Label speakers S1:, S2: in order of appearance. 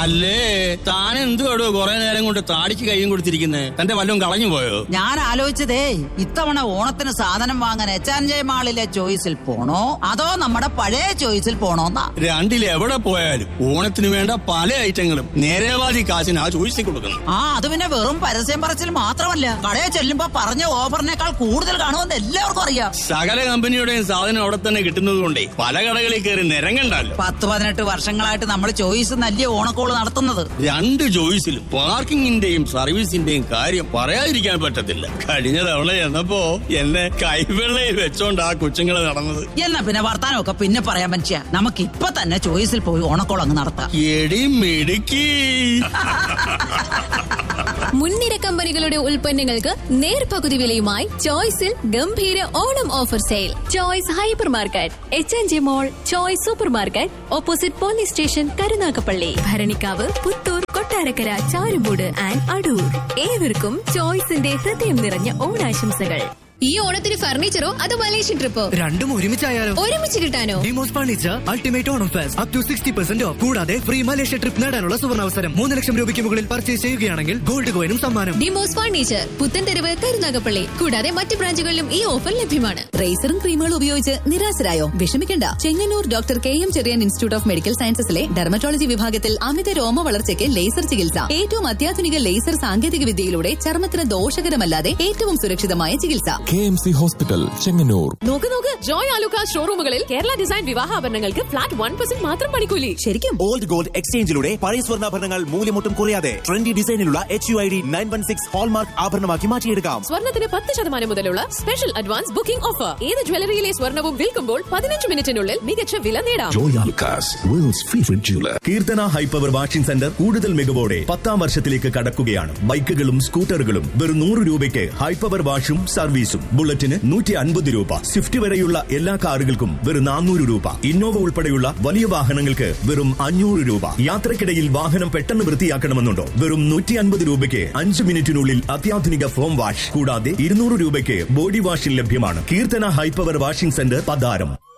S1: അല്ലേ താൻ എന്തുവാടോ കുറെ നേരം കൊണ്ട് താടിക്ക് കൈയും കൊടുത്തിരിക്കുന്നേ തന്റെ വല്ലതും കളഞ്ഞു പോയോ
S2: ഞാൻ ആലോചിച്ചതേ ഇത്തവണ ഓണത്തിന് സാധനം വാങ്ങാൻ എച്ച് ആൻഡ് ജെ മാളിലെ ചോയ്സിൽ പോണോ അതോ നമ്മുടെ പഴയ ചോയ്സിൽ പോണോന്നാ
S1: രണ്ടിൽ എവിടെ പോയാലും ഓണത്തിന് വേണ്ട പല ഐറ്റങ്ങളും നേരേവാദി കാശിന് ആ ചോദിച്ചു കൊടുക്കുന്നു
S2: ആ അത് പിന്നെ വെറും പരസ്യം പറച്ചിൽ മാത്രമല്ല കടയിൽ ചെല്ലുമ്പോ പറഞ്ഞ ഓഫറിനേക്കാൾ കൂടുതൽ കാണുമെന്ന് എല്ലാവർക്കും അറിയാം
S1: സകല കമ്പനിയുടെയും സാധനം അവിടെ തന്നെ കിട്ടുന്നത് കൊണ്ടേ പല കടകളിൽ കയറി നിരങ്ങണ്ടല്ലോ
S2: പത്ത് പതിനെട്ട് വർഷങ്ങളായിട്ട് നമ്മൾ ചോയ്സ് നല്ല ഓണക്കോള് നടത്തുന്നത്
S1: രണ്ട് ചോയ്സിലും പാർക്കിങ്ങിന്റെയും സർവീസിന്റെയും കാര്യം പറയാതിരിക്കാൻ പറ്റത്തില്ല കഴിഞ്ഞ തവണ എന്നപ്പോ എന്നെ കൈവെള്ളയിൽ വെച്ചോണ്ട് ആ കൊച്ചുങ്ങള് നടന്നത്
S2: എന്നാ പിന്നെ വർത്താനമൊക്കെ പിന്നെ പറയാൻ മനുഷ്യ നമുക്ക് ഇപ്പൊ തന്നെ ചോയ്സിൽ പോയി ഓണക്കോൾ അങ്ങ് നടത്താം
S1: എടി മിടുക്കി
S3: മുൻനിര കമ്പനികളുടെ ഉൽപ്പന്നങ്ങൾക്ക് നേർപകുതി വിലയുമായി ചോയ്സിൽ ഗംഭീര Onam offer sale Choice hyper market H N G mall Choice super market opposite police station Karunagappally Bharanikkavu Puthur Kottarakkara Charummood and Adoor ഏവർക്കും ചോയ്സിന്റെ ഹൃദയം നിറഞ്ഞ ഓണാശംസകൾ ഈ ഓണത്തിന് ഫർണിച്ചറോ അതോ മലേഷ്യൻ ട്രിപ്പോ
S4: രണ്ടും ഒരുമിച്ചായാലോ
S3: ഒരുമിച്ച് കിട്ടാനോ
S4: Demos furniture ultimate Onam fest up to sixty percent off കൂടാതെ ഫ്രീ മലേഷ്യ ട്രിപ്പ് നേടാനുള്ള സുവർണാവസരം മൂന്ന് ലക്ഷം രൂപയ്ക്ക് മുകളിൽ പർച്ചേസ് ചെയ്യുകയാണെങ്കിൽ ഗോൾഡ് കോയിനും സമ്മാനം
S3: ഡിമോസ് ഫർണിച്ചർ പുത്തൻതെരുവ് കരുനാഗപ്പള്ളി കൂടാതെ മറ്റ് ബ്രാഞ്ചുകളിലും ഈ ഓഫർ ലഭ്യമാണ്
S5: റേസറും ക്രീമുകളും ഉപയോഗിച്ച് നിരാശരായോ വിഷമിക്കണ്ട Chengannur doctor K M Cherian institute of medical സയൻസസിലെ ഡെർമറ്റോളജി വിഭാഗത്തിൽ അമിത രോമ വളർച്ചയ്ക്ക് ലേസർ ചികിത്സ ഏറ്റവും അത്യാധുനിക ലേസർ സാങ്കേതിക വിദ്യയിലൂടെ ചർമ്മത്തിന് ദോഷകരമല്ലാതെ ഏറ്റവും സുരക്ഷിതമായ ചികിത്സ
S6: K M C hospital Chengannur
S7: നോക്ക് നോക്ക് ജോയ് ആലുക്ക ഷോറൂമുകളിൽ കേരള ഡിസൈൻ വിവാഹാഭരണങ്ങൾക്ക് ഫ്ലാറ്റ് വൺ പെർസെന്റ് മാത്രം പണിക്കൂലി
S5: ശരിക്കും
S8: ഓൾഡ് ഗോൾഡ് എക്സ്ചേഞ്ചിലൂടെ പഴയ സ്വർണ്ണാഭരണങ്ങൾ മൂല്യമൊട്ടും കുറയാതെ ട്രെൻഡി ഡിസൈനിലുള്ള H U I D nine one six hallmark ആഭരണമാക്കി മാറ്റിയെടുക്കാം
S7: സ്വർണത്തിന് പത്ത് ശതമാനം മുതലുള്ള സ്പെഷ്യൽ അഡ്വാൻസ് ബുക്കിംഗ് ഓഫർ ഏത് ജ്വല്ലറിയിലെ സ്വർണവും വിൽക്കുമ്പോൾ പതിനഞ്ച് മിനിറ്റിനുള്ളിൽ മികച്ച വില നേടാം
S9: Joy Alucas, world's favorite jeweler.
S8: Keerthana high power washing centre കൂടുതൽ മികവോടെ പത്താം വർഷത്തിലേക്ക് കടക്കുകയാണ് ബൈക്കുകളും സ്കൂട്ടറുകളും വെറും നൂറ് രൂപയ്ക്ക് ഹൈപ്പവർ വാഷും സർവീസും ബുള്ളറ്റിന് നൂറ്റി അൻപത് രൂപ സ്വിഫ്റ്റ് വരെയുള്ള എല്ലാ കാറുകൾക്കും വെറും നാനൂറ് രൂപ ഇന്നോവ ഉൾപ്പെടെയുള്ള വലിയ വാഹനങ്ങൾക്ക് വെറും അഞ്ഞൂറ് രൂപ യാത്രക്കിടയിൽ വാഹനം പെട്ടെന്ന് വൃത്തിയാക്കണമെന്നുണ്ടോ വെറും നൂറ്റി അൻപത് രൂപയ്ക്ക് അഞ്ച് മിനിറ്റിനുള്ളിൽ അത്യാധുനിക ഫോം വാഷ് കൂടാതെ ഇരുന്നൂറ് രൂപയ്ക്ക് ബോഡി വാഷിൽ ലഭ്യമാണ് Keerthana high power washing centre Patharam